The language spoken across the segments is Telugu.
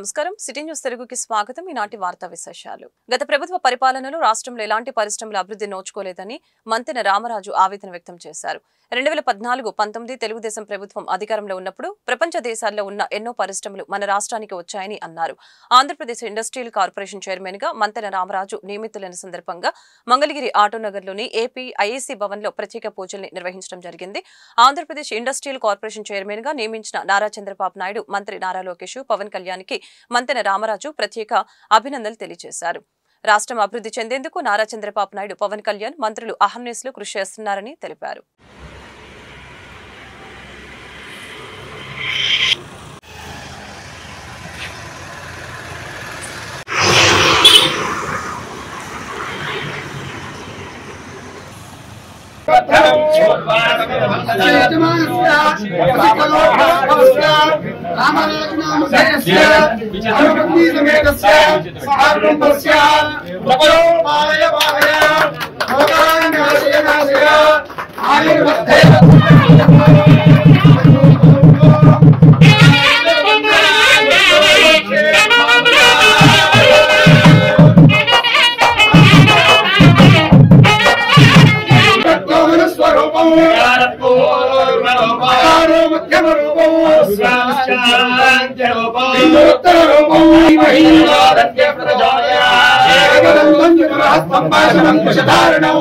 నమస్కారం సిటీ న్యూస్ తెలుగుకి స్వాగతం ఈనాటి వార్తా విశేషాలు గత ప్రభుత్వ పరిపాలనలో రాష్ట్రంలో ఎలాంటి పరిశ్రమల అభివృద్ధి నోచుకోలేదని మంతెన రామరాజు ఆవేదన వ్యక్తం చేశారు రెండు వేల పద్నాలుగు పంతొమ్మిది తెలుగుదేశం ప్రభుత్వం అధికారంలో ఉన్నప్పుడు ప్రపంచ దేశాల్లో ఉన్న ఎన్నో పరిశ్రమలు మన రాష్ట్రానికి వచ్చాయని అన్నారు ఆంధ్రప్రదేశ్ ఇండస్ట్రియల్ కార్పొరేషన్ చైర్మన్ గా మంతెన రామరాజు నియమితులైన సందర్భంగా మంగళగిరి ఆటోనగర్లోని ఏపీ ఐఏసీ భవన్ లో ప్రత్యేక పూజల్ని నిర్వహించడం జరిగింది ఆంధ్రప్రదేశ్ ఇండస్ట్రియల్ కార్పొరేషన్ చైర్మన్ గా నియమించిన నారా చంద్రబాబు నాయుడు మంత్రి నారా లోకేష్ పవన్ కళ్యాణ్కి మంతెన రామరాజు ప్రత్యేక అభినందనలు తెలియజేశారు రాష్ట్రం అభివృద్ధి చెందేందుకు నారా చంద్రబాబు నాయుడు పవన్ కళ్యాణ్ మంత్రులు అహర్నిశలు కృషి చేస్తున్నారని తెలిపారు స్వరూపం ముఖ్యమ రూపం లింగోత్తర రూపం కేవలం మంజురహస్తం భాషణం కుశధారణం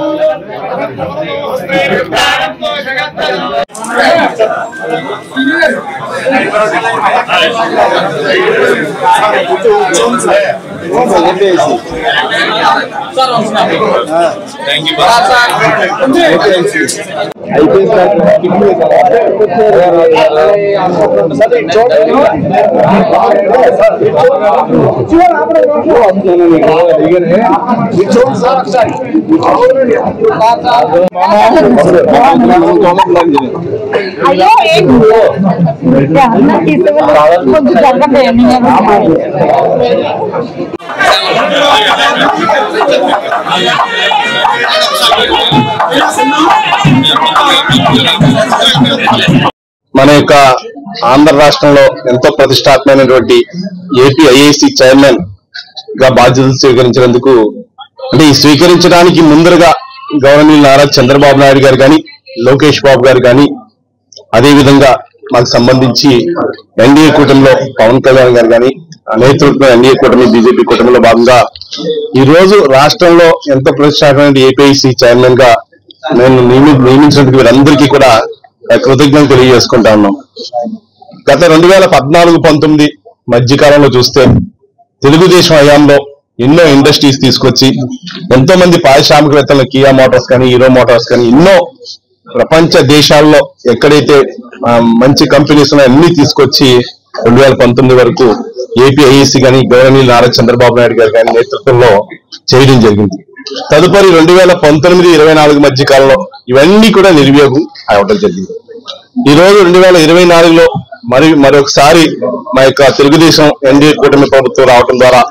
అయ్యో ఏంటి అన్న తీసుకుని కొంచెం జరగండి మన యొక్క ఆంధ్ర రాష్ట్రంలో ఎంతో ప్రతిష్టాత్మైనటువంటి ఏపీ ఐఏసీ చైర్మన్ గా బాధ్యతలు స్వీకరించినందుకు అంటే ఈ స్వీకరించడానికి ముందరగా గవర్నర్ నారా చంద్రబాబు నాయుడు గారు కానీ లోకేష్ బాబు గారు కానీ అదే విధంగా మాకు సంబంధించి ఎన్డీఏ కూటమిలో పవన్ కళ్యాణ్ గారు కానీ నేతృత్వం ఎన్డీఏ కూటమి బీజేపీ కూటమిలో భాగంగా ఈ రోజు రాష్ట్రంలో ఎంతో ప్రతిష్టాత్మైన ఏపీఐసి చైర్మన్ గా నేను నియమి- నియమించినందుకు వీరందరికీ కూడా కృతజ్ఞతలు తెలియజేసుకుంటా ఉన్నాం గత రెండు వేల పద్నాలుగు పంతొమ్మిది మధ్యకాలంలో చూస్తే తెలుగుదేశం హయాంలో ఎన్నో ఇండస్ట్రీస్ తీసుకొచ్చి ఎంతో మంది పారిశ్రామికవేత్తలు కియా మోటార్స్ కానీ హీరో మోటార్స్ కానీ ఎన్నో ప్రపంచ దేశాల్లో ఎక్కడైతే ఆ, మంచి కంపెనీస్ ఉన్నాయో అన్ని తీసుకొచ్చి రెండు వేల పంతొమ్మిది వరకు ఏపీ ఐఏసీ కానీ గవర్నర్ నారా చంద్రబాబు నాయుడు గారు కానీ నేతృత్వంలో చేయడం జరిగింది తదుపరి రెండు వేల పంతొమ్మిది ఇరవై నాలుగు మధ్య కాలంలో ఇవన్నీ కూడా నిర్వియోగం అవడం జరిగింది ఈ రోజు రెండు వేల ఇరవై నాలుగులో మరి మరొకసారి మా యొక్క తెలుగుదేశం ఎన్డీఏ కూటమి ప్రభుత్వం రావడం ద్వారా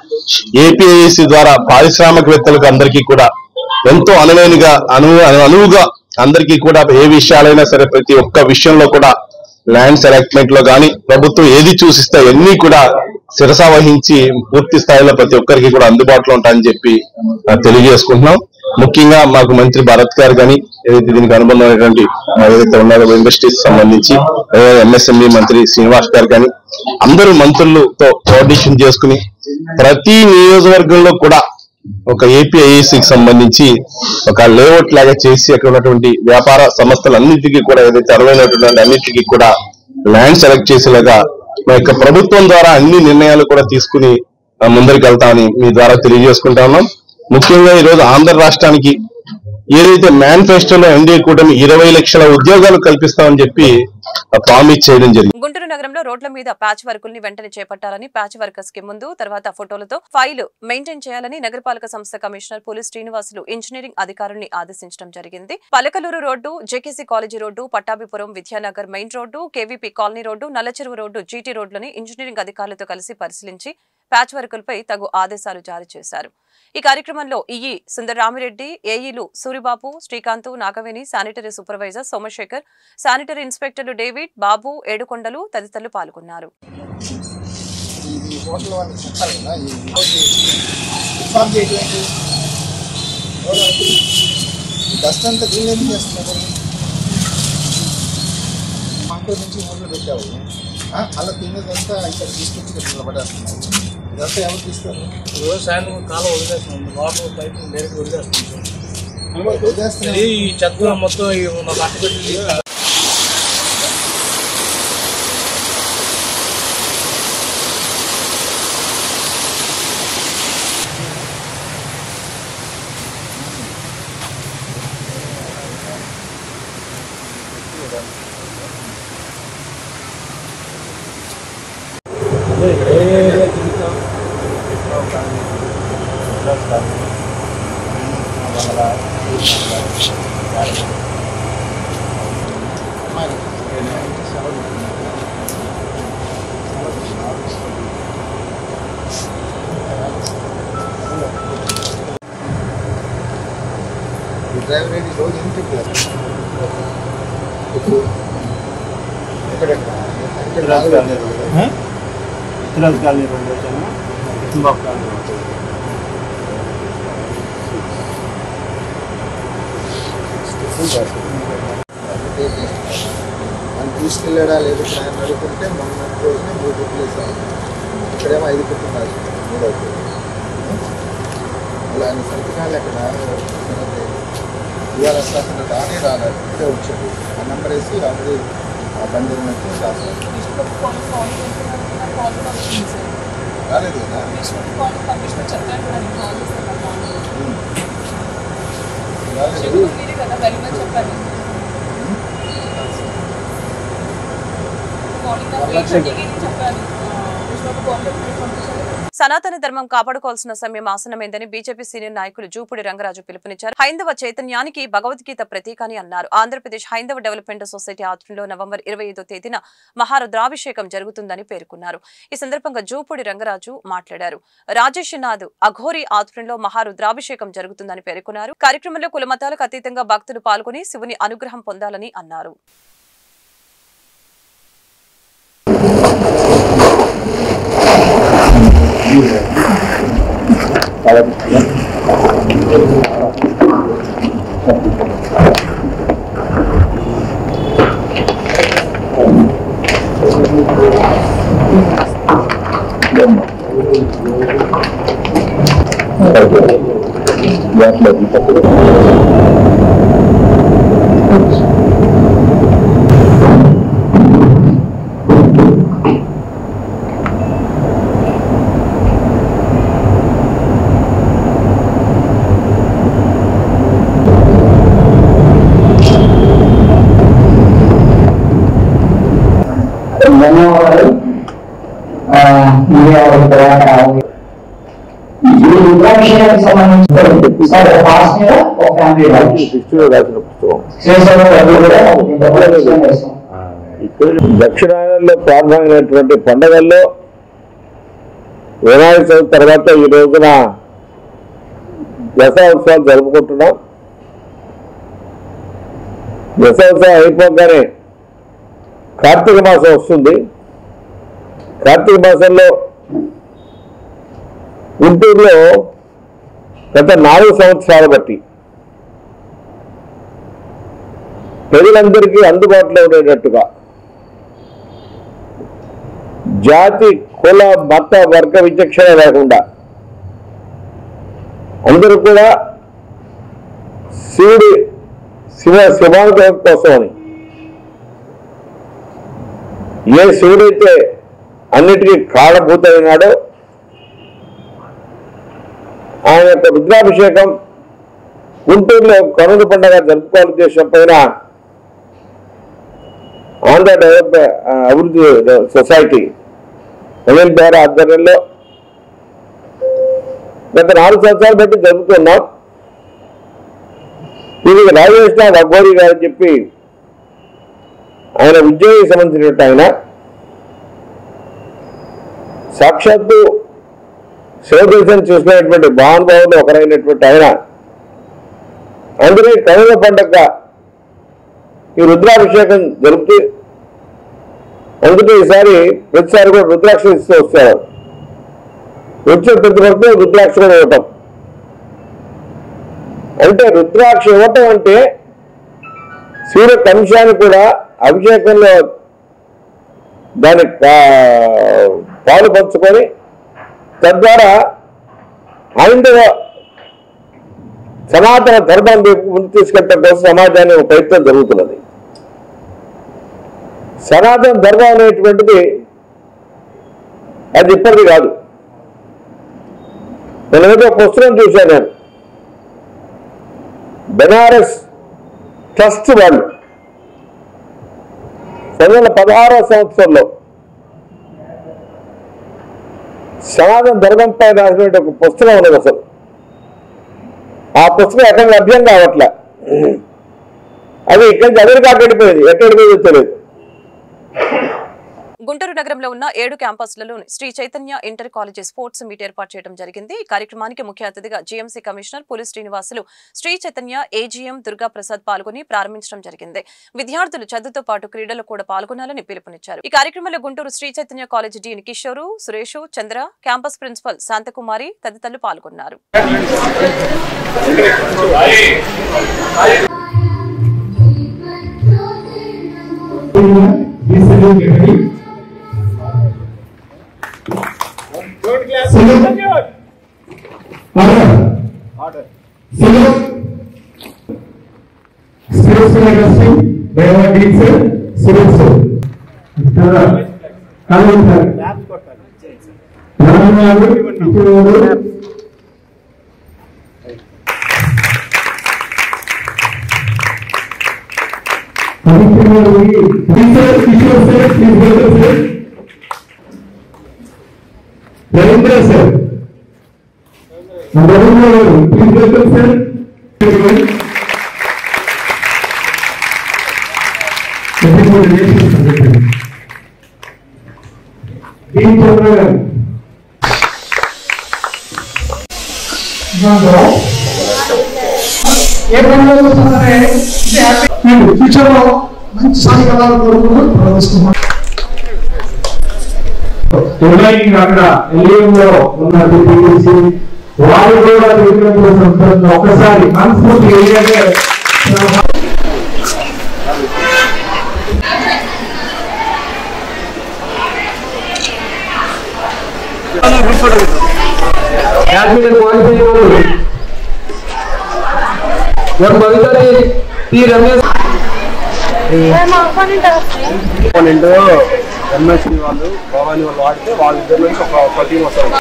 ఏపీఐసి ద్వారా పారిశ్రామికవేత్తలకు అందరికీ కూడా ఎంతో అనువైనగా అను అనువుగా అందరికీ కూడా ఏ విషయాలైనా సరే ప్రతి ఒక్క విషయంలో కూడా ల్యాండ్స్ అలాట్మెంట్ లో గాని ప్రభుత్వం ఏది చూసిస్తే అన్ని కూడా శిరసా వహించి పూర్తి స్థాయిలో ప్రతి ఒక్కరికి కూడా అందుబాటులో ఉంటాయని చెప్పి ఆ, తెలియజేసుకుంటున్నాం ముఖ్యంగా మాకు మంత్రి భరత్ గారు కానీ ఏదైతే దీనికి అనుబంధమైనటువంటి ఆ, ఏదైతే ఉన్నారో ఇండస్ట్రీస్ సంబంధించి ఎంఎస్ఎంఈ మంత్రి శ్రీనివాస్ గారు కానీ అందరూ మంత్రులతో కోఆర్డినేషన్ చేసుకుని ప్రతి నియోజకవర్గంలో కూడా ఒక ఏపీఐఏసీకి సంబంధించి ఒక లేఅవుట్ లాగా చేసి అక్కడ ఉన్నటువంటి వ్యాపార సంస్థలన్నిటికీ కూడా ఏదైతే అరువైనటువంటి అన్నిటికీ కూడా ల్యాండ్ సెలెక్ట్ చేసేలాగా మా యొక్క ప్రభుత్వం ద్వారా అన్ని నిర్ణయాలు కూడా తీసుకుని ఆ, ముందరికి వెళ్తామని మీ ద్వారా తెలియజేసుకుంటా ఉన్నాం ముఖ్యంగా ఈ రోజు ఆంధ్ర రాష్ట్రానికి ఏదైతే మేనిఫెస్టోలో ఎన్డీఏ కూటమి ఇరవై లక్షల ఉద్యోగాలు కల్పిస్తామని చెప్పి ప్రామిస్ చేయడం జరిగింది గుంటూరు నగరంలో రోడ్ల మీద ప్యాచ్ వర్కుల్ని వెంటనే చేపట్టాలని ప్యాచ్ వర్కర్స్ కి ముందు తర్వాత ఫోటోలతో ఫైల్ మెయింటైన్ చేయాలని నగరపాలక సంస్థ కమిషనర్ పోలీస్ శ్రీనివాసులు ఇంజనీరింగ్ అధికారుల్ని ఆదేశించడం జరిగింది Palakaluru road JKC college road Pattabhipuram Vidyanagar main road KVP colony road Nallacheruvu road GT రోడ్లని ఇంజనీరింగ్ అధికారులతో కలిసి పరిశీలించి ప్యాచ్ వర్కులపై తగు ఆదేశాలు జారీ చేశారు ఈ కార్యక్రమంలో ఈఈ సుందరరామిరెడ్డి ఏఈలు Suribabu Srikanth Nagaveni sanitary supervisor Somasekhar sanitary ఇన్స్పెక్టర్లు డేవిడ్ బాబు ఏడుకొండలు తదితరులు పాల్గొన్నారు హోటల్ వాళ్ళకి చెప్పాలి కదా ఈ రోజు ఇన్ఫార్మ్ చేయడం ఏంటి ఎవరు? ఈ డస్ట్ అంతా వీళ్ళు ఎందుకు చేస్తున్నారు మాకు నుంచి ఊళ్ళో పెట్టావు ఆ, అలా తిన్నదంతా ఇక్కడ తీసుకొచ్చి ఇక్కడ నిలబడేస్తున్నారు ఇదంతా ఎవరు తీస్తారు రోజు సాయంత్రం కాలం వదిలేస్తున్నాం లోపల పైపు డైరెక్ట్ వదిలేస్తున్నాం వదిలేస్తున్నారు ఇది ఈ చెత్త మొత్తం ఈ మా బట్ట పెట్టి ఈ డ్రైవర్ ఏంటి రోజు ఏం చెప్పారు ఇప్పుడు ఎక్కడెక్కడ ఇక్కడ రాలేదు ఇతరాజ్ కాలనీ రెండు వచ్చాను కిషన్బాబు కాలనీ ఒకటి. మనం తీసుకెళ్ళాడా లేదు ఇక్కడ ఆయన అడుగుతుంటే మొన్న రోజునే మూడు రూపాయలు వేసాం ఇక్కడేమో ఐదు కుటుంబం రాసింది మూడో అలా ఆయన సంతకాలు ఎక్కడ ఇవాళ అసలు రానే రాలేదు ఇక్కడే వచ్చాడు ఆ నెంబర్ వేసి ఆల్రెడీ ఆ బండి ఉన్నట్టు రాశారు రాలేదు కదా రాలేదు సనాతన ధర్మం కాపాడుకోవాల్సిన సమయం ఆసనమైందని బీజేపీ సీనియర్ నాయకులు జూపూడి రంగరాజు పిలుపునిచ్చారు హైందవ చైతన్యానికి భగవద్గీత ప్రతీక అని అన్నారు ఆంధ్రప్రదేశ్ హైందవ డెవలప్మెంట్ సొసైటీ ఆధ్వర్యంలో నవంబర్ ఇరవై ఐదో తేదీన మహారుద్రాభిషేకం జరుగుతుందని పేర్కొన్నారు ఈ సందర్భంగా జూపూడి రంగరాజు మాట్లాడారు రాజేష్ నాథ్ అఘోరి ఆధ్వర్యంలో మహారుద్రాభిషేకం జరుగుతుందని పేర్కొన్నారు కార్యక్రమంలో కుల మతాలకు అతీతంగా భక్తులు పాల్గొని శివుని అనుగ్రహం పొందాలని అన్నారు ధన్యవాదాలు ఆ, మీడియా వాళ్ళ తర్వాత ఈ రుద్రాభిషేకానికి సంబంధించి సార్ ఒక పాస్టర్ ఒక ఫ్యామిలీ శిష్యులు రాసిన పుస్తకం శ్రీశైలం గారు కూడా దీంట్లో కూడా ఎక్స్ప్లెయిన్ చేస్తాం ఇక్కడ దక్షిణాయనంలో ప్రారంభమైనటువంటి పండుగల్లో వినాయక చవితి తర్వాత ఈ రోజున దసరా ఉత్సవాలు జరుపుకుంటున్నాం దసరా ఉత్సవం అయిపోగానే కార్తీక మాసం వస్తుంది కార్తీక మాసంలో గుంటూరులో గత నాలుగు సంవత్సరాల బట్టి ప్రజలందరికీ అందుబాటులో ఉండేటట్టుగా జాతి కుల మత వర్గ విచక్షణ లేకుండా అందరూ కూడా శివుడి శివ శివానుగ్రహం కోసమని ఏ శివుడైతే అన్నిటికీ కారణభూతమైనాడో ఆయన యొక్క రుద్రాభిషేకం గుంటూరులో కనుక పండుగ జరుపుకోవాలని ఉద్దేశం పైన ఆంధ్ర డెవలప్ ఆ, అభివృద్ధి సొసైటీ ఎమ్మెల్యే ద్వారా ఆధ్వర్యంలో గత నాలుగు సంవత్సరాలు బట్టి జరుపుతున్నాం ఇది రాజేష్ నాథ్ అఘోరి గారు అని చెప్పి ఆయన ఉద్యోగికి సంబంధించినట్టు ఆయన సాక్షాత్తు శివదర్శనం చూసినటువంటి మహానుభావులు ఒకరైనటువంటి ఆయన అందుకే కనుల పండగ ఈ రుద్రాభిషేకం జరుపుతూ అందుకే ఈసారి ప్రతిసారి కూడా రుద్రాక్ష ఇస్తూ వస్తారు వచ్చిన ప్రతి ఒక్కరు రుద్రాక్ష కూడా ఇవ్వటం అంటే రుద్రాక్ష ఇవ్వటం అంటే సూర్య కంశాన్ని కూడా అభిషేకంలో దాని పా- పాలు పంచుకొని తద్వారా హైందవ సనాతన ధర్మం వైపు ముందు తీసుకెళ్ళడం కోసం సమాజాన్ని ఒక ప్రయత్నం జరుగుతున్నది సనాతన ధర్మం అనేటువంటిది అది ఇప్పటిది కాదు నేను ఏదో ఒక పుస్తకం చూశాను నేను బెనారస్ ట్రస్ట్ వాళ్ళు రెండు వేల పదహారో సంవత్సరంలో సనాతన ధర్మంపై రాసినటువంటి ఒక పుస్తకం ఉన్నది అసలు ఆ పుస్తకం ఎక్కడ లభ్యం కావట్లే అది ఇక్కడి నుంచి అమెరికా వెళ్ళిపోయింది ఎక్కడ వెళ్ళిపోయిందో తెలియదు గుంటూరు నగరంలో ఉన్న ఏడు క్యాంపస్లలో Sri Chaitanya inter college sports meet ఏర్పాటు చేయడం జరిగింది ఈ కార్యక్రమానికి ముఖ్య అతిథిగా GMC commissioner Puli Srinivasulu Sri Chaitanya AGM Durga Prasad పాల్గొని ప్రారంభించడం జరిగింది విద్యార్థులు చదువుతో పాటు క్రీడలు కూడా పాల్గొనాలని పిలుపునిచ్చారు ఈ కార్యక్రమంలో Guntur Sri Chaitanya college dean Kishore Suresh Chandra campus principal Shanthakumari తదితరులు పాల్గొన్నారు రవీంద్ర సార్ రవీంద్ర గారు ప్లీజ్ వెల్కమ్ సార్ దీని చంద్ర గారు ఏ పనిలో చూస్తున్నారే మీరు ఫ్యూచర్లో మంచి స్థాయి కళాలు కోరుకుంటూ ప్రవర్తిస్తున్నాం రిమైనింగ్ అక్కడ ఎల్ఏఎంలో ఉన్న టీపీసీ వారు కూడా తిరిగిన కోసం ఒకసారి మనస్ఫూర్తి ఏంటంటే బ్యాడ్మింటన్ క్వాలిఫై వాళ్ళు ఎం భవితని టి రమేష్ పన్నెండు ఎంఎస్సి వాళ్ళు భవానీ వాళ్ళు వాడితే వాళ్ళిద్దరి నుంచి ఒక ఒక టీం వస్తారు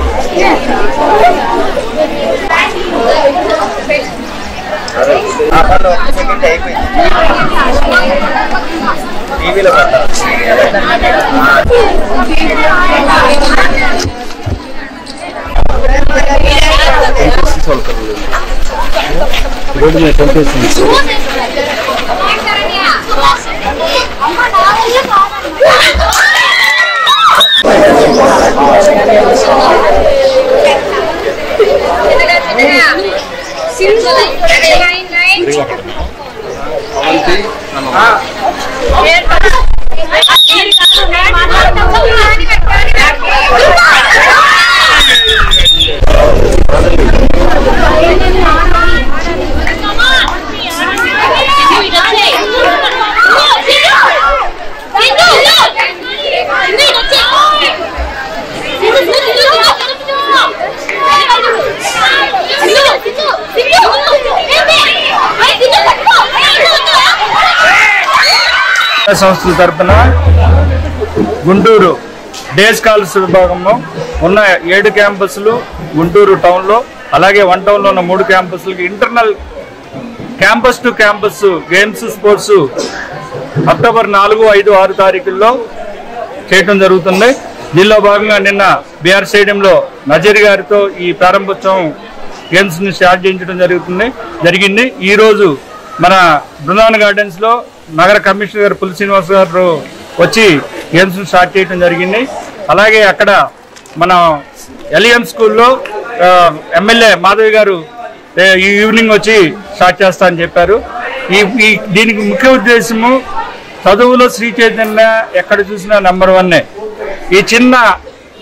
టీవీలో రోడ్డు మీద టెంపేషన్ సంస్థల తరపున గుంటూరు డే స్కాలర్స్ విభాగంలో ఉన్న ఏడు క్యాంపస్లు గుంటూరు టౌన్లో అలాగే వన్ టౌన్లో ఉన్న మూడు క్యాంపస్లకి internal campus to campus games sports October నాలుగు ఐదు ఆరు తారీఖుల్లో చేయటం జరుగుతుంది దీనిలో భాగంగా నిన్న బీఆర్ స్టేడియంలో నజీర్ గారితో ఈ ప్రారంభోత్సవం గేమ్స్ ని స్టార్ట్ చేయించడం జరుగుతుంది జరిగింది ఈ రోజు మన బృందావన్ గార్డెన్స్ లో నగర కమిషనర్ గారు పులి శ్రీనివాస్ గారు వచ్చి గేమ్స్ ని స్టార్ట్ చేయడం జరిగింది అలాగే అక్కడ మన ఎల్ఈఎం స్కూల్లో ఆ, ఎమ్మెల్యే మాధవి గారు ఏ, ఈ ఈవినింగ్ వచ్చి స్టార్ట్ చేస్తా అని చెప్పారు ఈ ఈ దీనికి ముఖ్య ఉద్దేశము చదువులో శ్రీ చైతన్య ఎక్కడ చూసినా నెంబర్ వన్నే ఈ చిన్న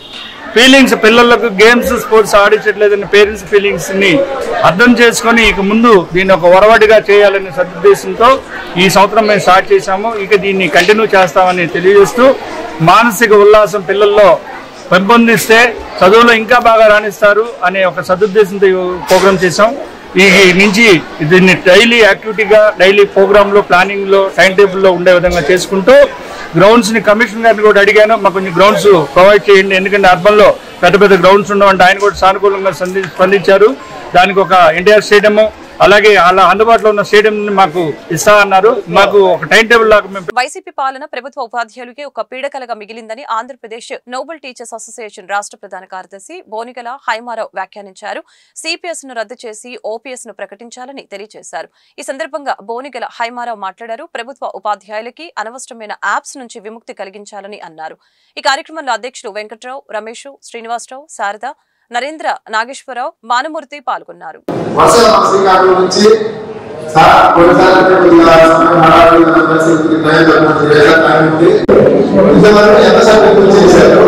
ఫీలింగ్స్ పిల్లలకు గేమ్స్ స్పోర్ట్స్ ఆడించట్లేదని పేరెంట్స్ ఫీలింగ్స్ ని అర్థం చేసుకొని ఇక ముందు దీన్ని ఒక ఒరవడిగా చేయాలనే సదుద్దేశంతో ఈ సంవత్సరం మేము స్టార్ట్ చేశాము ఇక దీన్ని కంటిన్యూ చేస్తామని తెలియజేస్తూ మానసిక ఉల్లాసం పిల్లల్లో పెంపొందిస్తే చదువులో ఇంకా బాగా రాణిస్తారు అనే ఒక సదుద్దేశంతో ఈ ప్రోగ్రామ్ చేశాం ఈ ఈ నుంచి దీన్ని డైలీ యాక్టివిటీగా డైలీ ప్రోగ్రామ్ లో ప్లానింగ్ లో టైం టేబుల్ లో ఉండే విధంగా చేసుకుంటూ గ్రౌండ్స్ ని కమిషనర్ గారిని కూడా అడిగాను మాకు కొంచెం గ్రౌండ్స్ ప్రొవైడ్ చేయండి ఎందుకంటే అర్బన్ లో పెద్ద పెద్ద గ్రౌండ్స్ ఉండవంటే ఆయన కూడా సానుకూలంగా సంధి- స్పందించారు దానికి ఒక ఎన్టీఆర్ స్టేడియం అలాగే అలా అందుబాటులో ఉన్న స్టేడియం మాకు ఇస్తా అన్నారు మాకు ఒక టైం టేబుల్ లాగా మేము వైసీపీ పాలన ప్రభుత్వ ఉపాధ్యాయులకి ఒక పీడకలగా మిగిలిందని ఆంధ్రప్రదేశ్ నోబెల్ టీచర్స్ అసోసియేషన్ రాష్ట్ర ప్రధాన కార్యదర్శి బోనిగల హైమారావు వ్యాఖ్యానించారు సిపిఎస్ ను రద్దు చేసి ఓపీఎస్ ను ప్రకటించాలని తెలియజేశారు ఈ సందర్భంగా బోనిగల హైమారావు మాట్లాడారు ప్రభుత్వ ఉపాధ్యాయులకి అనవసరమైన యాప్స్ నుంచి విముక్తి కలిగించాలని అన్నారు ఈ కార్యక్రమంలో అధ్యక్షులు వెంకట్రావు రమేష్ శ్రీనివాసరావు శారద నరేంద్ర నాగేశ్వరరావు భానుమూర్తి పాల్గొన్నారు వర్షం శ్రీకాకుళం నుంచి సార్ కొన్నిసార్లు కొద్దిగా సమయం హడావిడిగా ఉన్న పరిస్థితికి ట్రైన్ దొరకదు లేదా టైం ఉంది ఇంతవరకు ఎంత సబ్జెక్టులు చేశారు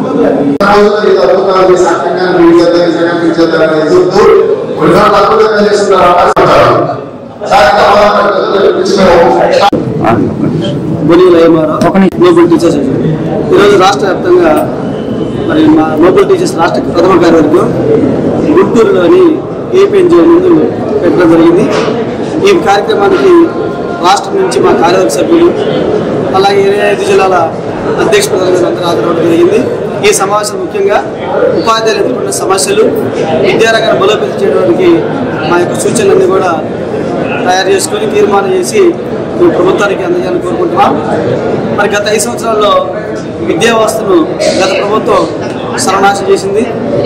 ఈ రోజుల్లో ఈ అద్భుతాలు చేసి అర్థంగా రీడ్ చేద్దాం సెకండ్ రీడ్ చేద్దాం అనేది చెప్తూ కొన్ని రోజులు అద్భుతంగా చేస్తున్నారు సార్ ఇంకా మొదలు పెట్టలేదు. పిలిచి మేము బొలి లయమారా నోబెల్ టీచర్స్ అసోసియేషన్. ఈరోజు రాష్ట్ర వ్యాప్తంగా మరి మా నోబెల్ టీచర్స్ రాష్ట్ర ప్రథమ కార్యవర్గం గుంటూరులోని ఏపీఎన్జిఓ ముందు పెట్టడం జరిగింది ఈ కార్యక్రమానికి రాష్ట్రం నుంచి మా కార్యవర్గ సభ్యులు అలాగే ఇరవై ఐదు జిల్లాల అధ్యక్ష ప్రధాన అందరూ హాజరవడం జరిగింది ఈ సమావేశం ముఖ్యంగా ఉపాధ్యాయులు ఎదుర్కొన్న సమస్యలు విద్యారంగాన్ని బలోపేతం చేయడానికి మా యొక్క సూచనలన్నీ కూడా తయారు చేసుకొని తీర్మానం చేసి ఈ ప్రభుత్వానికి అందజేయాలని కోరుకుంటున్నాం మరి గత ఐదు సంవత్సరాల్లో విద్యా వ్యవస్థను గత ప్రభుత్వం సర్వనాశనం చేసింది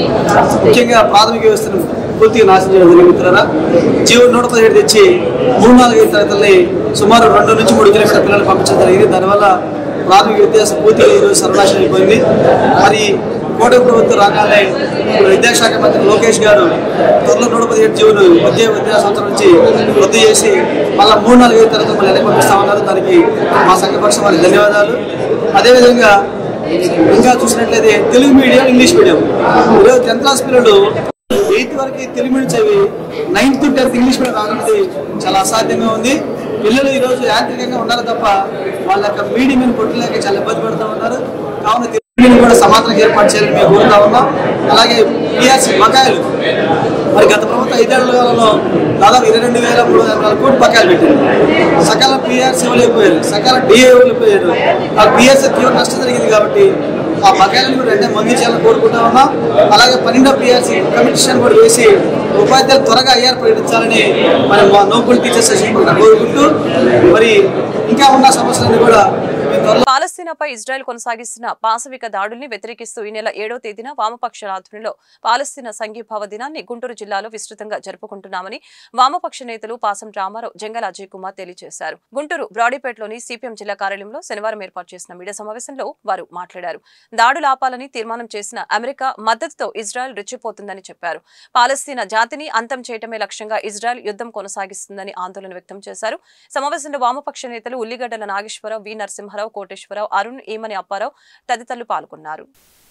ముఖ్యంగా ప్రాథమిక వ్యవస్థను పూర్తిగా నాశనం చేయడం జరిగింది మిత్రులారా జీవో నూట పదిహేడు తెచ్చి మూడు నాలుగు ఐదు తరగతుల్ని సుమారు రెండు నుంచి మూడు కిలోమీటర్ల పిల్లలు పంపించడం జరిగింది దానివల్ల ప్రాథమిక విద్యాసం పూర్తిగా ఈరోజు సర్వనాశనం అయిపోయింది మరి కోటమి ప్రభుత్వం రాగానే ఇప్పుడు విద్యాశాఖ మంత్రి లోకేష్ గారు త్వరలో నూట పదిహేడు జీవులు విద్యా విద్యా సంవత్సరం నుంచి రద్దు చేసి మళ్ళీ మూడు నాలుగు ఐదు తరగతులు మళ్ళీ వెనక్కి పంపిస్తామన్నారు దానికి మా సంఘపక్షం వారికి ధన్యవాదాలు అదేవిధంగా ఇంకా చూసినట్లయితే తెలుగు మీడియం ఇంగ్లీష్ మీడియం ఈరోజు టెన్త్ క్లాస్ పిల్లలు ఎయిత్ వరకు తెలుగు మీడియం చదివి నైన్త్ టెన్త్ ఇంగ్లీష్ మీడియం రావడానికి చాలా అసాధ్యంగా ఉంది పిల్లలు ఈరోజు యాంత్రికంగా ఉన్నారు తప్ప వాళ్ళ యొక్క మీడియం కొట్టలేక చాలా ఇబ్బంది పడుతూ ఉన్నారు కావున తెలుగు మీడియం కూడా సమాధానం ఏర్పాటు చేయాలని మేము కోరుతా ఉన్నాం అలాగే పిఆర్సీ బకాయిలు మరి గత ప్రభుత్వం ఐదేళ్ల కాలంలో దాదాపు ఇరవై రెండు వేల మూడు వందల నాలుగు కోట్లు బకాయిలు పెట్టారు సకాల పిఆర్సీ ఇవ్వలేకపోయారు సకాల డిఏ ఇవ్వలేకపోయారు ఆ పిఆర్సీ తీవ్ర నష్టం జరిగింది కాబట్టి ఆ బకాయిలను కూడా వెంటనే మంది చేయాలని కోరుకుంటా ఉన్నాం అలాగే పన్నెండో పిఆర్సీ కమిషన్ కూడా వేసి ఉపాధ్యాయులు త్వరగా ఐఆర్ ప్రకటించాలని మరి మా నోబుల్ టీచర్స్ అసోసియేషన్ కోరుకుంటూ మరి ఇంకా ఉన్న సమస్యలన్నీ కూడా మేము త్వరలో పాలస్తీనాపై ఇజ్రాయెల్ కొనసాగిస్తున్న పాశవిక దాడుల్ని వ్యతిరేకిస్తూ ఈ నెల ఏడో తేదీన వామపక్షాల ఆధ్వర్యంలో పాలస్తీనా సంఘీభావ దినాన్ని గుంటూరు జిల్లాలో విస్తృతంగా జరుపుకుంటున్నామని వామపక్ష నేతలు పాసం రామారావు జంగల్ అజయ్ కుమార్ తెలియజేశారు గుంటూరు బ్రాడీపేటలోని సిపిఎం జిల్లా కార్యాలయంలో శనివారం ఏర్పాటు చేసిన మీడియా సమావేశంలో వారు మాట్లాడారు దాడులు ఆపాలని తీర్మానం చేసిన అమెరికా మద్దతుతో ఇజ్రాయెల్ రెచ్చిపోతుందని చెప్పారు పాలస్తీనా జాతిని అంతం చేయటమే లక్ష్యంగా ఇజ్రాయెల్ యుద్ధం కొనసాగిస్తుందని ఆందోళన వ్యక్తం చేశారు సమావేశంలో వామపక్ష నేతలు ఉల్లిగడ్డల నాగేశ్వరరావు వి నరసింహారావు కోటేశ్వరరావు అరుణ్ ఈమని అప్పారావు తదితరులు పాల్గొన్నారు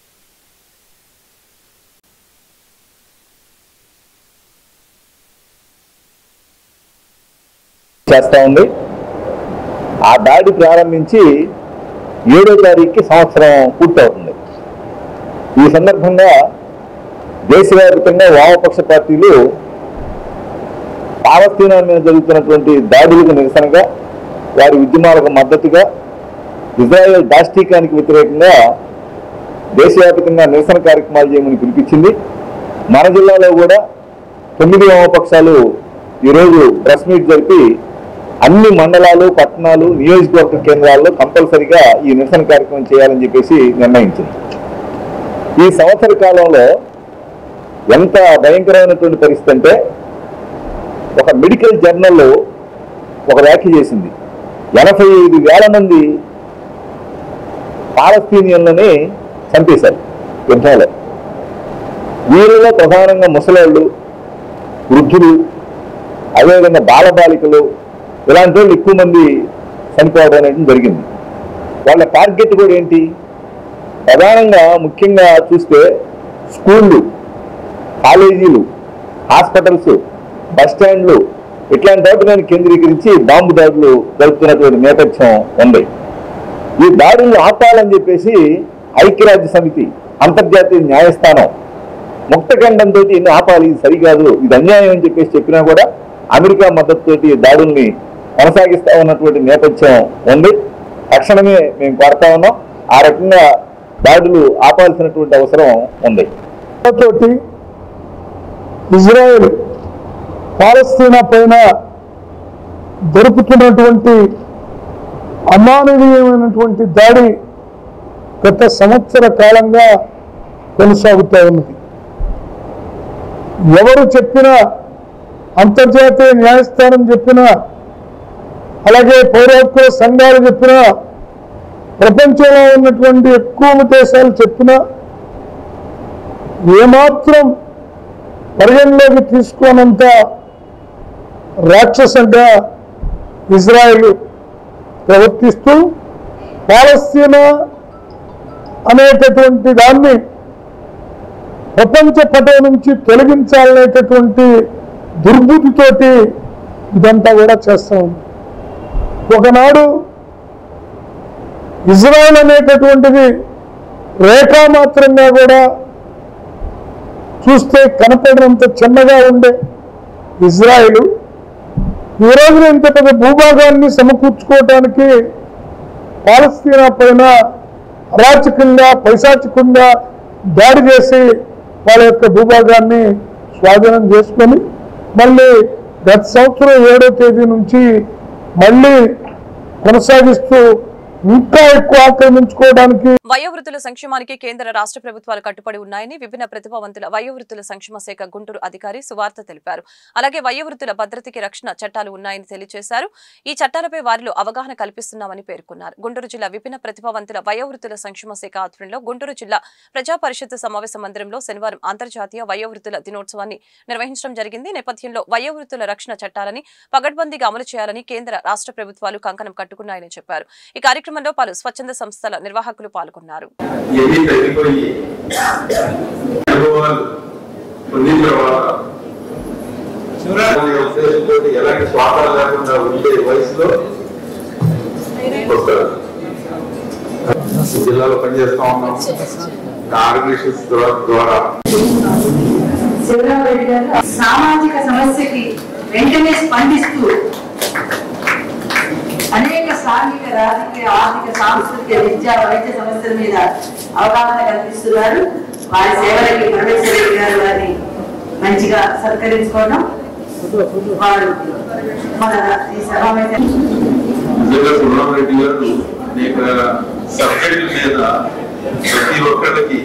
చేస్తా ఉంది ఆ దాడి ప్రారంభించి ఏడో తారీఖుకి సంవత్సరం పూర్తవుతుంది ఈ సందర్భంగా దేశవ్యాప్తంగా వామపక్ష పార్టీలు పాలస్తీనా మీద జరుగుతున్నటువంటి దాడులకు నిరసనగా వారి ఉద్యమాలకు మద్దతుగా ఇజ్రాయెల్ దాష్టీకానికి వ్యతిరేకంగా దేశవ్యాప్తంగా నిరసన కార్యక్రమాలు చేయమని పిలిపించింది మన జిల్లాలో కూడా తొమ్మిది వామపక్షాలు ఈరోజు ప్రెస్ మీట్ జరిపి అన్ని మండలాలు పట్టణాలు నియోజకవర్గ కేంద్రాల్లో కంపల్సరిగా ఈ నిరసన కార్యక్రమం చేయాలని చెప్పేసి నిర్ణయించింది ఈ సంవత్సర కాలంలో ఎంత భయంకరమైనటువంటి పరిస్థితి అంటే ఒక మెడికల్ జర్నల్లో ఒక వ్యాఖ్య చేసింది ఎనభై ఐదు వేల మంది పాలస్తీనియన్లని చంపేశారు యుద్ధంలో వీరిలో ప్రధానంగా ముసలాళ్ళు వృద్ధులు అదేవిధంగా బాలబాలికలు ఇలాంటి వాళ్ళు ఎక్కువ మంది చనిపోవడం అనేది జరిగింది వాళ్ళ టార్గెట్ కూడా ఏంటి ప్రధానంగా ముఖ్యంగా చూస్తే స్కూళ్ళు కాలేజీలు హాస్పిటల్స్ బస్ స్టాండ్లు ఇట్లాంటి వాటిని కేంద్రీకరించి బాంబు దాడులు జరుపుతున్నటువంటి నేపథ్యం ఉంది ఈ దాడులను ఆపాలని చెప్పేసి ఐక్యరాజ్య సమితి అంతర్జాతీయ న్యాయస్థానం ముక్తఖండంతో ఎన్ని ఆపాలి ఇది సరికాదు ఇది అన్యాయం అని చెప్పేసి చెప్పినా కూడా అమెరికా మద్దతుతోటి దాడుల్ని కొనసాగిస్తా ఉన్నటువంటి నేపథ్యం ఉంది తక్షణమే మేము కోరుతా ఉన్నాం ఆ రకంగా దాడులు ఆపాల్సినటువంటి అవసరం ఉంది తోటి ఇజ్రాయెల్ పాలస్తీనా పైన జరుపుతున్నటువంటి అమానవీయమైనటువంటి దాడి గత సంవత్సర కాలంగా కొనసాగుతూ ఉన్నది ఎవరు చెప్పినా అంతర్జాతీయ న్యాయస్థానం చెప్పినా అలాగే పౌర హక్కుల సంఘాలు చెప్పినా ప్రపంచంలో ఉన్నటువంటి ఎక్కువ దేశాలు చెప్పినా ఏమాత్రం పరిగణలోకి తీసుకోనంత రాక్షసంగా ఇజ్రాయెల్ ప్రవర్తిస్తూ పాలస్తీనా అనేటటువంటి దాన్ని ప్రపంచ పటం నుంచి తొలగించాలనేటటువంటి దుర్బుద్ధితోటి ఇదంతా కూడా చేస్తా ఉంది ఒకనాడు ఇజ్రాయెల్ అనేటటువంటిది రేఖామాత్రంగా కూడా చూస్తే కనపడినంత చిన్నగా ఉండే ఇజ్రాయిల్ ఈ రోజున ఇంత పెద్ద భూభాగాన్ని సమకూర్చుకోవడానికి పాలస్తీనా పైన అరాచకంగా పైశాచికంగా దాడి చేసి వాళ్ళ యొక్క భూభాగాన్ని స్వాధీనం చేసుకొని మళ్ళీ గత సంవత్సరం ఏడో తేదీ నుంచి మళ్ళీ కొనసాగిస్తూ ఇంకా ఎక్కువ ఆక్రమించుకోవడానికి వయోవృద్ధుల సంక్షేమానికి కేంద్ర రాష్ట్ర ప్రభుత్వాలు కట్టుబడి ఉన్నాయని విభిన్న ప్రతిభావంతుల వయోవృద్ధుల సంక్షేమ శాఖ గుంటూరు అధికారి సువార్త తెలిపారు అలాగే వయోవృద్ధుల భద్రతకి రక్షణ చట్టాలు ఉన్నాయని తెలియజేశారు ఈ చట్టాలపై వారిలో అవగాహన కల్పిస్తున్నామని పేర్కొన్నారు గుంటూరు జిల్లా విభిన్న ప్రతిభావంతుల వయోవృద్ధుల సంక్షేమ శాఖ ఆధ్వర్యంలో గుంటూరు జిల్లా ప్రజా పరిషత్ సమావేశ మందిరంలో శనివారం అంతర్జాతీయ వయోవృద్ధుల దినోత్సవాన్ని నిర్వహించడం జరిగింది నేపథ్యంలో వయోవృద్ధుల రక్షణ చట్టాలని పగడ్బందీగా అమలు చేయాలని కేంద్ర రాష్ట్ర ప్రభుత్వాలు కంకణం కట్టుకున్నాయని చెప్పారు ఈ కార్యక్రమంలో పలు స్వచ్ఛంద సంస్థల నిర్వాహకులు పాల్గొన్నారు ఇవన్నీ తగ్గిపోయి అనుభవాలు పొందిన తర్వాత అనే ఉద్దేశంతో ఎలాంటి స్వార్థాలు లేకుండా ఉండే వయసులో వస్తారు జిల్లాలో పనిచేస్తా ఉన్నాం ఆర్గనైజేషన్స్ ద్వారా శివరావు రెడ్డి గారు సామాజిక సమస్యకి వెంటనే స్పందిస్తూ అనేక సాంఘిక రాజకీయ ఆర్థిక సాంస్కృతిక విద్యా వైద్య సమస్యల మీద అవగాహన కల్పిస్తున్నారు వారి సేవలకి పరమేశ్వర రెడ్డి గారు వారిని మంచిగా సత్కరించుకోవడం వారు మన ఈ సమావేశం నిజంగా సుబ్రహ్మ రెడ్డి గారు అనేక సబ్జెక్టుల మీద ప్రతి ఒక్కరికి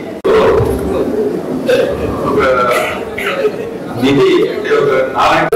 ఒక నిధి అంటే ఒక నాలుగు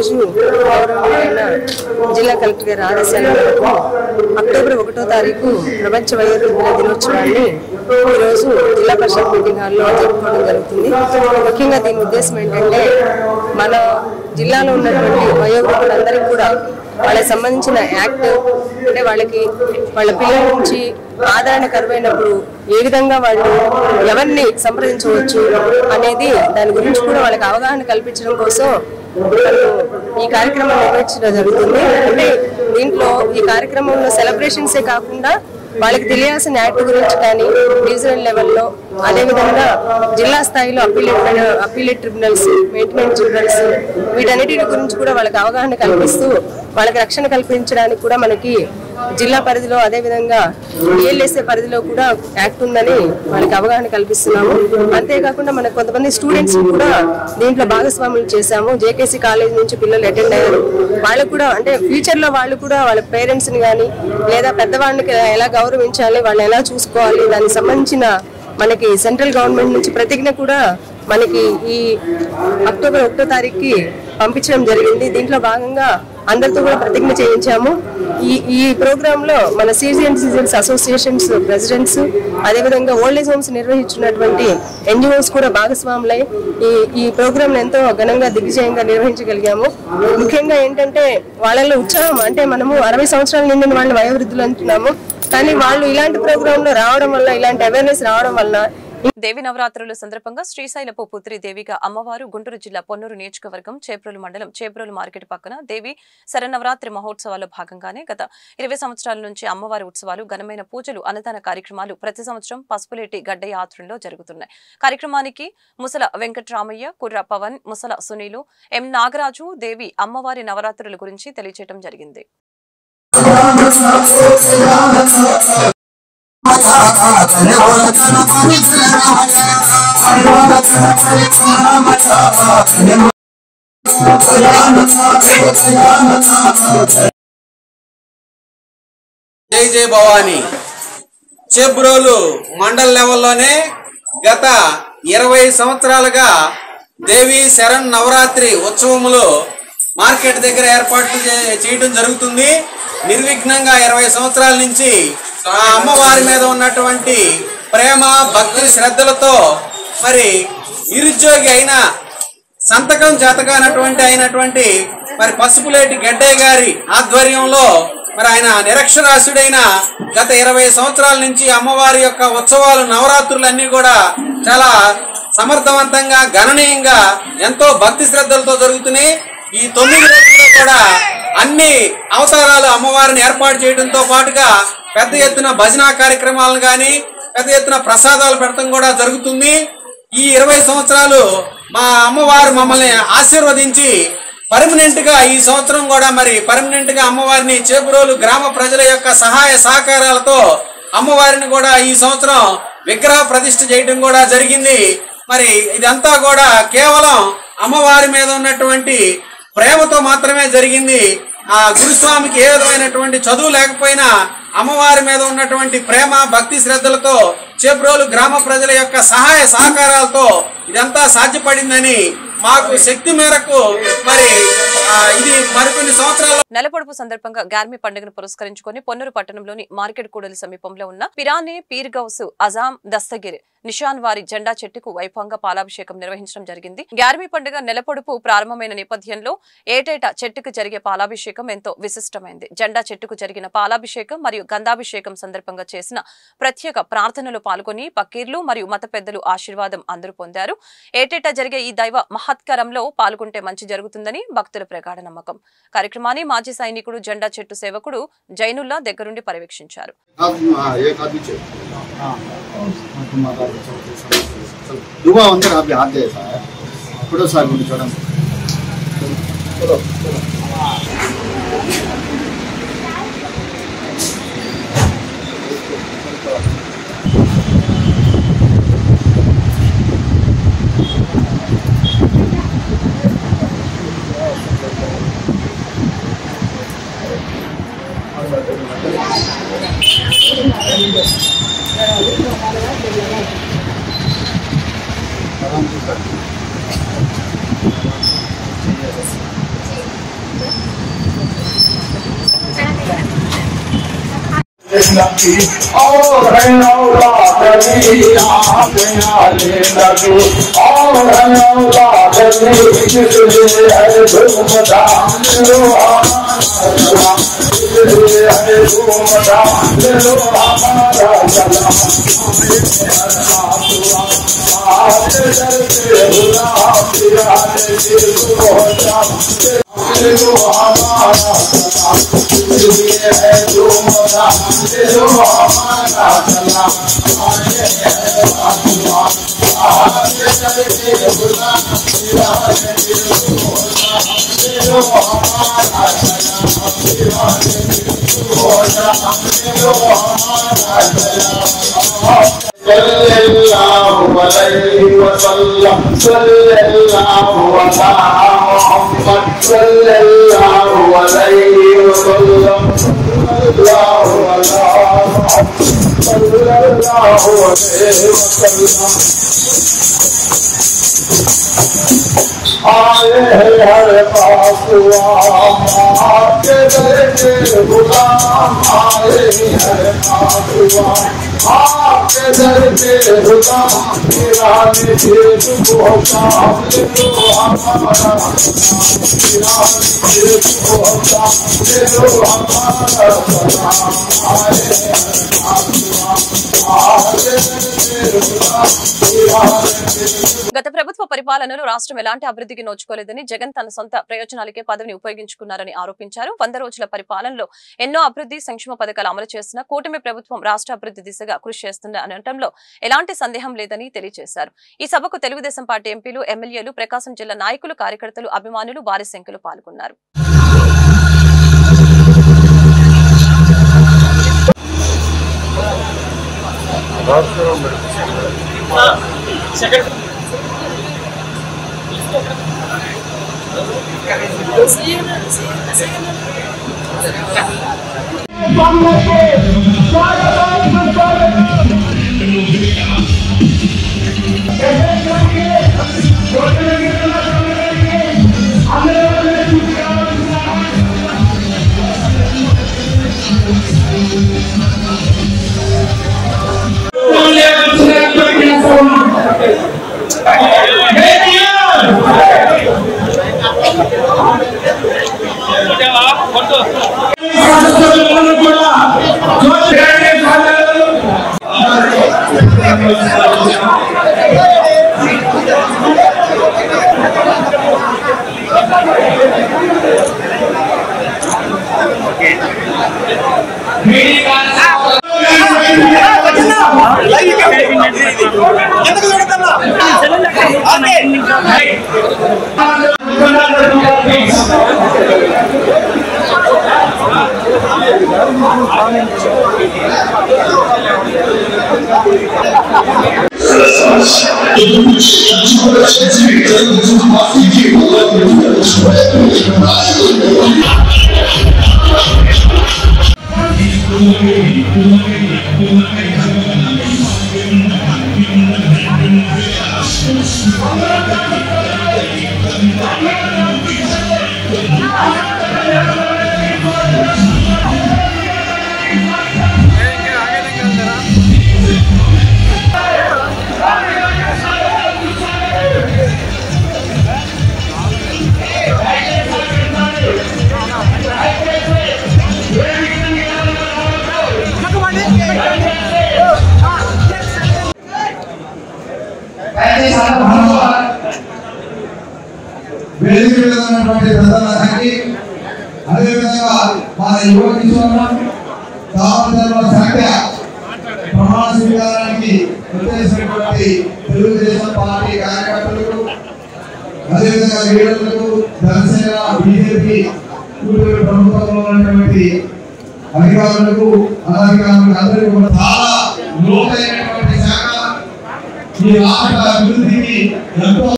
జిల్లా కలెక్టర్ గారి ఆదేశాల మేరకు అక్టోబర్ ఒకటో తారీఖు ప్రపంచ వయోవృద్ధుల దినోత్సవాన్ని ఈరోజు జిల్లా పరిషత్ మీటింగ్ హాల్లో జరుపుకోవడం జరుగుతుంది ముఖ్యంగా దీని ఉద్దేశం ఏంటంటే మన జిల్లాలో ఉన్నటువంటి వయోవృద్ధులందరికీ కూడా వాళ్ళకి సంబంధించిన యాక్ట్ అంటే వాళ్ళకి వాళ్ళ పిల్లల నుంచి ఆదరణ కరువైనప్పుడు ఏ విధంగా వాళ్ళు ఎవరిని సంప్రదించవచ్చు అనేది దాని గురించి కూడా వాళ్ళకి అవగాహన కల్పించడం కోసం వాళ్ళు ఈ కార్యక్రమం నిర్వహించడం జరుగుతుంది అంటే దీంట్లో ఈ కార్యక్రమంలో సెలబ్రేషన్సే కాకుండా వాళ్ళకి తెలియాల్సిన యాక్ట్ గురించి కానీ డివిజనల్ లెవెల్లో అదేవిధంగా జిల్లా స్థాయిలో appellate appellate tribunals maintenance tribunals వీటన్నిటి గురించి కూడా వాళ్ళకి అవగాహన కల్పిస్తూ వాళ్ళకి రక్షణ కల్పించడానికి కూడా మనకి జిల్లా పరిధిలో అదేవిధంగా ఏఎల్ఎస్ఏ పరిధిలో కూడా యాక్ట్ ఉందని వాళ్ళకి అవగాహన కల్పిస్తున్నాము అంతేకాకుండా మనకు కొంతమంది స్టూడెంట్స్ కూడా దీంట్లో భాగస్వాములు చేశాము జేకేసీ కాలేజ్ నుంచి పిల్లలు అటెండ్ అయ్యారు వాళ్ళకు కూడా అంటే ఫ్యూచర్ లో వాళ్ళు కూడా వాళ్ళ పేరెంట్స్ ని కానీ లేదా పెద్దవాళ్ళకి ఎలా గౌరవించాలి వాళ్ళని ఎలా చూసుకోవాలి దానికి సంబంధించిన మనకి సెంట్రల్ గవర్నమెంట్ నుంచి ప్రతిజ్ఞ కూడా మనకి ఈ అక్టోబర్ ఒకటో తారీఖుకి పంపించడం జరిగింది దీంట్లో భాగంగా అందరితో కూడా ప్రతిజ్ఞ చేయించాము ఈ ఈ ప్రోగ్రామ్ లో మన సీజన్ సిటిజన్స్ అసోసియేషన్స్ ప్రెసిడెంట్స్ అదేవిధంగా ఓల్డ్ ఏజ్ హోమ్స్ నిర్వహించినటువంటి ఎన్జిఓస్ కూడా భాగస్వాములై ఈ ఈ ప్రోగ్రామ్ ఎంతో ఘనంగా దిగ్విజయంగా నిర్వహించగలిగాము ముఖ్యంగా ఏంటంటే వాళ్ళలో ఉత్సాహం అంటే మనము అరవై సంవత్సరాల నిండిన వాళ్ళని వయోవృద్ధులు అంటున్నాము కానీ వాళ్ళు ఇలాంటి ప్రోగ్రామ్ లో రావడం వల్ల ఇలాంటి అవేర్నెస్ రావడం వల్ల దేవి నవరాత్రుల సందర్భంగా శ్రీశైలపు పుత్రి దేవిగా అమ్మవారు గుంటూరు జిల్లా పొన్నూరు నియోజకవర్గం చేప్రోలు మండలం చేప్రోలు మార్కెట్ పక్కన దేవి శరన్నవరాత్రి మహోత్సవాల్లో భాగంగానే గత ఇరవై సంవత్సరాల నుంచి అమ్మవారి ఉత్సవాలు ఘనమైన పూజలు అన్నదాన కార్యక్రమాలు ప్రతి సంవత్సరం పసుపులేటి గడ్డయ్య ఆధ్వర్యంలో జరుగుతున్నాయి కార్యక్రమానికి ముసల వెంకట్రామయ్య కుర్ర పవన్ ముసల సునీలు ఎం నాగరాజు దేవి అమ్మవారి నవరాత్రుల గురించి తెలియజేయడం జరిగింది జై జై భవాని చెబ్రోలు మండల్ లెవెల్లోనే గత ఇరవై సంవత్సరాలుగా దేవి శరణ్ నవరాత్రి ఉత్సవములు మార్కెట్ దగ్గర ఏర్పాటు చే- చేయడం జరుగుతుంది నిర్విఘ్నంగా ఇరవై సంవత్సరాల నుంచి ఆ అమ్మవారి మీద ఉన్నటువంటి ప్రేమ భక్తి శ్రద్ధలతో మరి నిరుద్యోగి అయిన సంతకం చేతకానటువంటి అయినటువంటి మరి పసుపులేటి గడ్డయ్య గారి ఆధ్వర్యంలో మరి ఆయన నిరక్షరాస్యుడైన గత ఇరవై సంవత్సరాల నుంచి అమ్మవారి యొక్క ఉత్సవాలు నవరాత్రులన్నీ కూడా చాలా సమర్థవంతంగా గణనీయంగా ఎంతో భక్తి శ్రద్ధలతో జరుగుతున్నాయి ఈ తొమ్మిది రోజుల్లో కూడా అన్ని అవతారాలు అమ్మవారిని ఏర్పాటు చేయడంతో పాటుగా పెద్ద ఎత్తున భజనా కార్యక్రమాలను గాని పెద్ద ఎత్తున ప్రసాదాలు పెడతాం కూడా జరుగుతుంది ఈ ఇరవై సంవత్సరాలు మా అమ్మవారు మమ్మల్ని ఆశీర్వదించి పర్మనెంట్ గా ఈ సంవత్సరం కూడా మరి పర్మనెంట్ గా అమ్మవారిని చేపురోలు గ్రామ ప్రజల యొక్క సహాయ సహకారాలతో అమ్మవారిని కూడా ఈ సంవత్సరం విగ్రహ ప్రతిష్ఠ చేయడం కూడా జరిగింది మరి ఇదంతా కూడా కేవలం అమ్మవారి మీద ఉన్నటువంటి ప్రేమతో మాత్రమే జరిగింది ఆ గురుస్వామికి ఏ విధమైనటువంటి చదువు లేకపోయినా అమ్మవారి మీద ఉన్నటువంటి ప్రేమ భక్తి శ్రద్ధలతో చేబ్రోలు గ్రామ ప్రజల యొక్క సహాయ సహకారాలతో ఇదంతా సాధ్యపడిందని మాకు శక్తి మేరకు మరి ఆ, ఇది మరికొన్ని సంవత్సరాలు నెలపొడుపు సందర్భంగా గార్మి పండుగను పురస్కరించుకొని పొన్నూరు పట్టణంలోని మార్కెట్ కూడలి సమీపంలో ఉన్న పిరానే పీర్ గౌసు అజాం దస్తగిరి నిషాన్ వారి జెండా చెట్టుకు వైభవంగా పాలాభిషేకం నిర్వహించడం జరిగింది గార్మి పండుగ నెలపొడుపు ప్రారంభమైన నేపథ్యంలో ఏటేటా చెట్టుకు జరిగే పాలాభిషేకం ఎంతో విశిష్టమైంది జెండా చెట్టుకు జరిగిన పాలాభిషేకం మరియు గంధాభిషేకం సందర్భంగా చేసిన ప్రత్యేక ప్రార్థనలో పాల్గొని పకీర్లు మరియు మత పెద్దలు ఆశీర్వాదం అందరూ పొందారు ఏటేటా జరిగే ఈ దైవ మహత్కరంలో పాల్గొంటే మంచి జరుగుతుందని భక్తుల ప్రగాఢ నమ్మకం కార్యక్రమాన్ని మాజీ సైనికుడు జెండా చెట్టు సేవకుడు జైనుల్లా దగ్గరుండి పర్యవేక్షించారు एक आदमी चाहिए యువ అందరు అవి ఆదే సార్ ఇప్పుడు సార్ మీరు చూడండి صلى الله عليه وسلم صلى الله على محمد صلى الله عليه وسلم صلى الله على محمد صلى الله عليه وسلم आए हर पासुआ आपके दर के गुलाम आए हर पासुआ आपके दर के गुलाम मेरा निषेध होगा तो हमारा मेरा निषेध होगा तो हमारा सलाम आए हर पासुआ आपके दर के गुलाम मेरा గత ప్రభుత్వ పరిపాలనలో రాష్ట్రం ఎలాంటి అభివృద్ధికి నోచుకోలేదని జగన్ తన సొంత ప్రయోజనాలకే పదవిని ఉపయోగించుకున్నారని ఆరోపించారు వంద రోజుల పరిపాలనలో ఎన్నో అభివృద్ధి సంక్షేమ పథకాలు అమలు చేస్తున్న కూటమి ప్రభుత్వం రాష్ట్ర అభివృద్ధి దిశగా కృషి చేస్తుంది అనటంలో ఎలాంటి సందేహం లేదని తెలియజేశారు ఈ సభకు తెలుగుదేశం పార్టీ ఎంపీలు ఎమ్మెల్యేలు ప్రకాశం జిల్లా నాయకులు కార్యకర్తలు అభిమానులు భారీ సంఖ్యలో పాల్గొన్నారు వేదిక మీద ఉన్నటువంటి ప్రజలందరికీ అదేవిధంగా మన యువ కిషోరం కావలసిన సంఖ్య ప్రమాణ స్వీకారానికి వచ్చేసినటువంటి తెలుగుదేశం పార్టీ కార్యకర్తలకు అదేవిధంగా లీడర్లకు జనసేన బీజేపీ కూటమి ప్రభుత్వంలో ఉన్నటువంటి అధికారులకు అనధికారులకు అందరికీ కూడా చాలా లోతైనటువంటి శాఖ ఈ రాష్ట్ర అభివృద్ధికి ఎంతో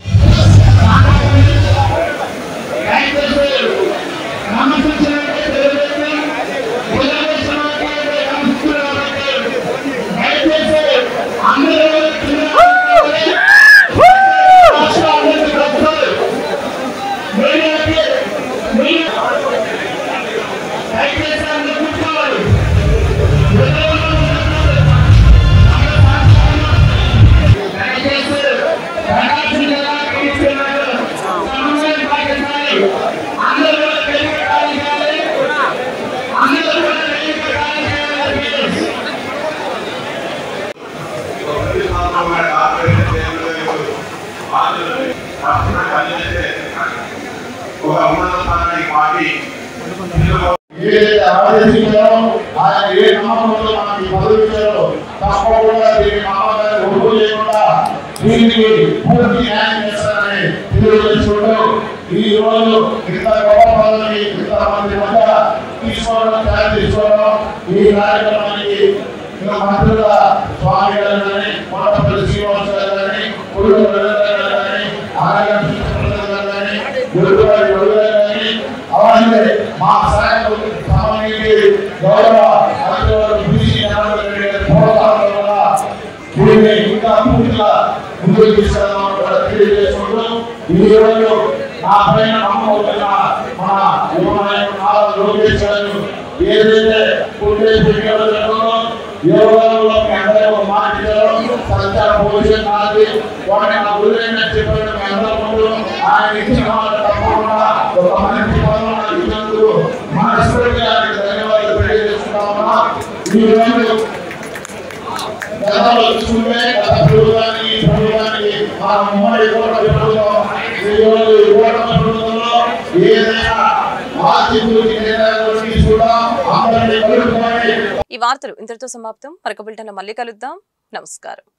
ఒక ఉన్నత స్థానానికి పార్టీ ఏదైతే ఆదేశించారో ఆయన ఏ నమ్మకంతో మనకి పదవి ఇచ్చారో తప్పకుండా దీని నమ్మకాన్ని ఒడుగు లేకుండా దీనికి పూర్తి న్యాయం చేస్తారని తెలియజేసుకుంటూ ఈ రోజు ఇంత గొప్ప పదవిని ఇంత మంది మధ్య తీసుకోవడం తయారు తీసుకోవడం ఈ కార్యక్రమానికి ఇంకా మంత్రుల స్వామి గారు కానీ కొండపల్లి శ్రీనివాస గారు కానీ కొడుకు గారు కానీ ఆనగం గారు కానీ గురుగారి గారు కానీ అలాగే మా శాఖకు సంబంధించి గౌరవ మంత్రివారు బీసీ జనార్దన్ రెడ్డి గారి ప్రోత్సాహం వల్ల దీన్ని ఇంకా పూర్తిగా ముందుకు తీసుకెళ్దామని కూడా తెలియజేసుకుంటూ ఈ రోజు నా పైన నమ్మకం మన యువనాయకుడు నారా లోకేష్ గారు ఏదైతే పుట్టే పిల్లలను యోగాలో మీ అందరూ ఒక మాట ఇచ్చారు సత్య భవిష్యత్ నాది వాడిని నా గురువైన చెప్పిన మీ అందరూ ముందు ఆయన ఇచ్చిన మాట తప్పకుండా ఒక మంచి పదవి నాకు ఇచ్చినందుకు మనస్ఫూర్తిగా ఆయనకి ధన్యవాదాలు తెలియజేస్తున్నామన్నా ఈ రోజు గతంలో చూసుకుంటే గత ప్రభుత్వానికి ఈ ప్రభుత్వానికి మన ఉమ్మడి కూటమి ప్రభుత్వం ఈ రోజు ఈ కూటమి ప్రభుత్వంలో ఏదైనా ఆర్థిక నిర్ణయాలు తీసుకుంటాం అందరినీ కలుపుకొని ఈ వార్తలు ఇంతటితో సమాప్తం మరొక బులెటిన్లో మళ్ళీ కలుద్దాం నమస్కారం